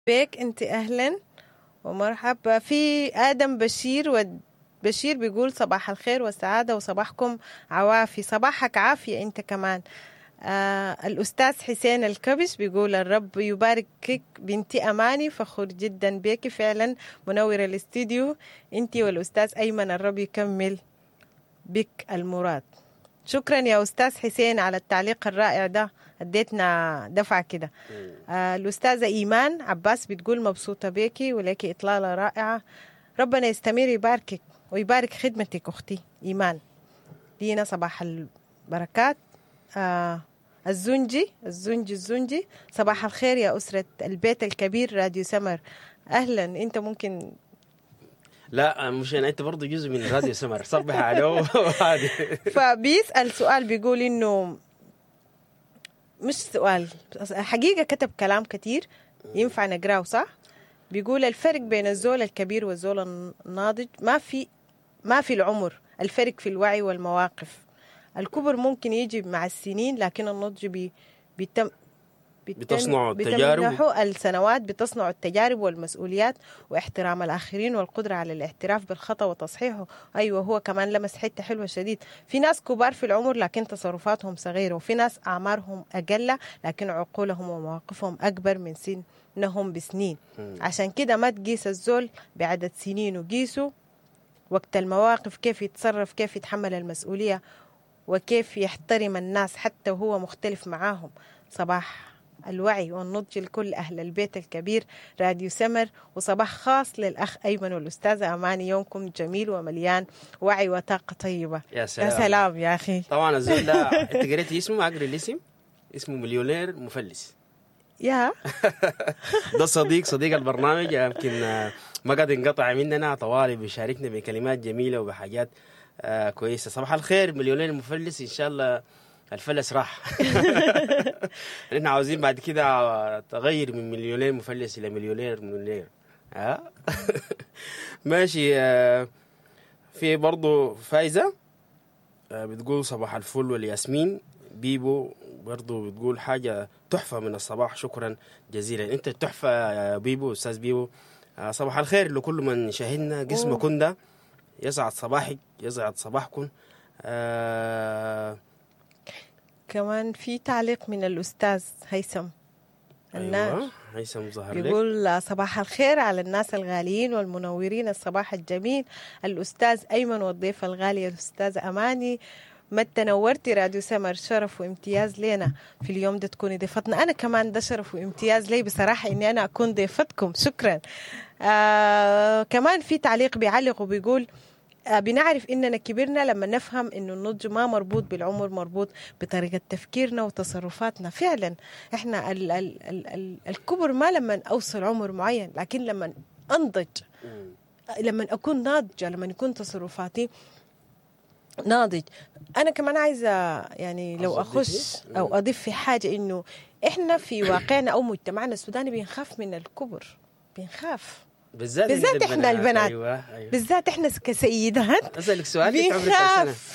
بك انت اهلا ومرحبا في ادم بشير بشير بيقول صباح الخير والسعادة وصباحكم عوافي صباحك عافية انت كمان آه الأستاذ حسين الكبش بيقول الرب يباركك بنتي أماني فخور جدا بك فعلا منورة الاستديو انت والأستاذ أيمن الرب يكمل بك المراد شكرا يا أستاذ حسين على التعليق الرائع ده اديتنا دفعة كده آه الأستاذة إيمان عباس بتقول مبسوطة بيكي ولك إطلالة رائعة ربنا يستمر يباركك ويبارك خدمتك أختي إيمان لينا صباح البركات آه الزنجي الزنجي الزنجي صباح الخير يا أسرة البيت الكبير راديو سمر أهلا أنت ممكن لا مش انا انت برضه جزء من راديو سمر صبح عليه فبيسأل سؤال بيقول إنه مش سؤال حقيقة كتب كلام كتير ينفع نقراه صح؟ بيقول الفرق بين الزول الكبير والزول الناضج ما في ما في العمر الفرق في الوعي والمواقف الكبر ممكن يجي مع السنين لكن النضج بي بيتم بتصنع التجارب السنوات بتصنع التجارب والمسؤوليات واحترام الآخرين والقدرة على الاعتراف بالخطأ وتصحيحه أيوة هو كمان لمس حتة حلوة شديد في ناس كبار في العمر لكن تصرفاتهم صغيرة وفي ناس أعمارهم أقل لكن عقولهم ومواقفهم أكبر من سنهم بسنين عشان كده ما تقيس الزول بعدد سنين وقيسه وقت المواقف كيف يتصرف كيف يتحمل المسؤولية وكيف يحترم الناس حتى وهو مختلف معاهم صباح الوعي والنضج لكل أهل البيت الكبير راديو سمر وصباح خاص للأخ أيمن والأستاذة أماني يومكم جميل ومليان وعي وطاقة طيبة يا سلام يا سلام يا أخي طبعا الزول ده أنت قريتي اسمه أقري الاسم اسمه مليونير مفلس يا ده صديق صديق البرنامج يمكن ما قد انقطع مننا طوالي بيشاركنا بكلمات جميلة وبحاجات آه كويسة صباح الخير مليونير مفلس إن شاء الله الفلس راح احنا عاوزين بعد كده تغير من مليونير مفلس الى مليونير مليونير ها ماشي في برضه فايزة بتقول صباح الفل والياسمين بيبو برضه بتقول حاجة تحفة من الصباح شكرا جزيلا انت تحفة يا بيبو استاذ بيبو صباح الخير لكل من شاهدنا قسم كندا يسعد صباحك يسعد صباحكم آه كمان في تعليق من الأستاذ هيثم النار أيوة. هيثم ظهر يقول صباح الخير على الناس الغاليين والمنورين الصباح الجميل الأستاذ أيمن والضيفة الغالية الأستاذة أماني ما تنورتي راديو سمر شرف وامتياز لنا في اليوم ده تكوني ضيفتنا أنا كمان ده شرف وامتياز لي بصراحة إني أنا أكون ضيفتكم شكرا آه كمان في تعليق بيعلق وبيقول بنعرف اننا كبرنا لما نفهم انه النضج ما مربوط بالعمر مربوط بطريقه تفكيرنا وتصرفاتنا فعلا احنا ال ال ال ال الكبر ما لما اوصل عمر معين لكن لما انضج لما اكون ناضجه لما يكون تصرفاتي ناضج انا كمان عايزه يعني لو اخش او اضيف في حاجه انه احنا في واقعنا او مجتمعنا السوداني بنخاف من الكبر بنخاف بالذات بالذات احنا البنات أيوة. أيوة. بالذات احنا كسيدات اسالك سؤال بنخاف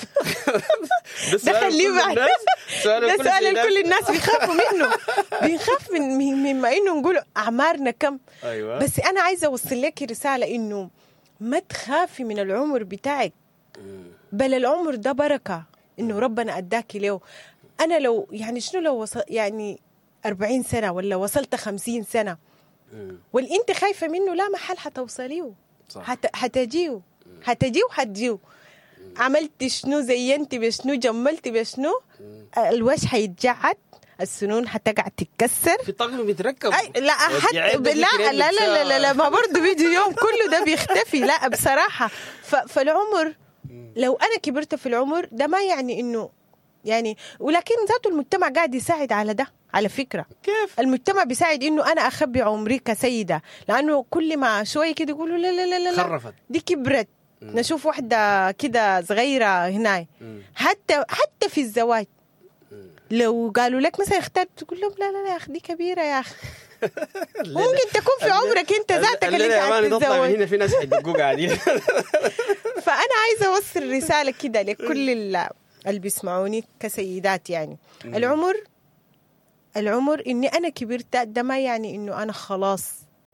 ده خليه بعد ده سؤال كل الناس بيخافوا منه بنخاف من مما انه نقول اعمارنا كم أيوة. بس انا عايزه اوصل لك رساله انه ما تخافي من العمر بتاعك بل العمر ده بركه انه ربنا اداكي له انا لو يعني شنو لو وصل يعني 40 سنه ولا وصلت 50 سنه واللي انت خايفه منه لا محل حتوصليه حت... حتجيه حتجيه وحتجيه عملت شنو زينتي بشنو جملتي بشنو الوجه حيتجعد السنون حتقعد تتكسر في طقم بيتركب أي لا حت... لا, لا لا لا لا لا ما برضه بيجي يوم كله ده بيختفي لا بصراحه ف... فالعمر لو انا كبرت في العمر ده ما يعني انه يعني ولكن ذاته المجتمع قاعد يساعد على ده على فكره كيف المجتمع بيساعد انه انا اخبي عمري كسيده لانه كل ما شويه كده يقولوا لا لا لا لا خرفت دي كبرت مم. نشوف واحده كده صغيره هناك حتى حتى في الزواج مم. لو قالوا لك مثلا اخترت تقول لهم لا لا لا يا اخي دي كبيره يا اخي ممكن تكون في عمرك انت ذاتك اللي قاعد تتزوج هنا في ناس حيدقوا قاعدين فانا عايزه اوصل رساله كده لكل اللي بيسمعوني كسيدات يعني العمر العمر اني انا كبرت ده ما يعني انه انا خلاص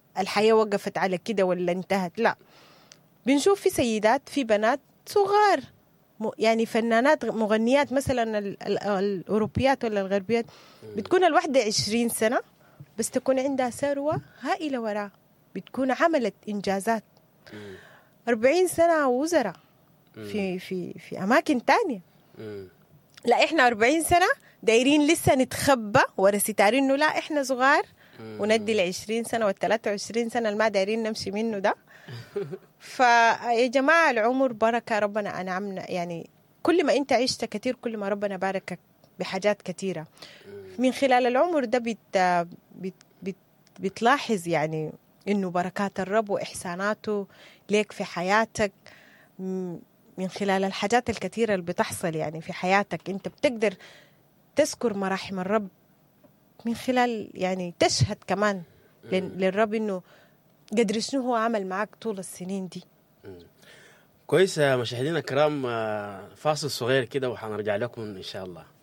الحياة وقفت على كده ولا انتهت لا بنشوف في سيدات في بنات صغار م- يعني فنانات مغنيات مثلا ال- ال- الأوروبيات ولا الغربيات بتكون الواحدة عشرين سنة بس تكون عندها ثروة هائلة وراء بتكون عملت إنجازات مم. أربعين سنة وزراء في في في أماكن تانية مم. لا إحنا أربعين سنة دايرين لسه نتخبى ورا ستار إنه لا إحنا صغار وندي العشرين سنة والثلاثة وعشرين سنة اللي ما دايرين نمشي منه ده فيا جماعة العمر بركة ربنا أنعمنا يعني كل ما أنت عشت كثير كل ما ربنا باركك بحاجات كثيرة من خلال العمر ده بت بت بت بتلاحظ يعني إنه بركات الرب وإحساناته ليك في حياتك م- من خلال الحاجات الكثيرة اللي بتحصل يعني في حياتك أنت بتقدر تذكر مراحم الرب من خلال يعني تشهد كمان لل- للرب إنه قدر شنو هو عمل معك طول السنين دي كويس يا مشاهدينا الكرام آه، فاصل صغير كده وحنرجع لكم ان شاء الله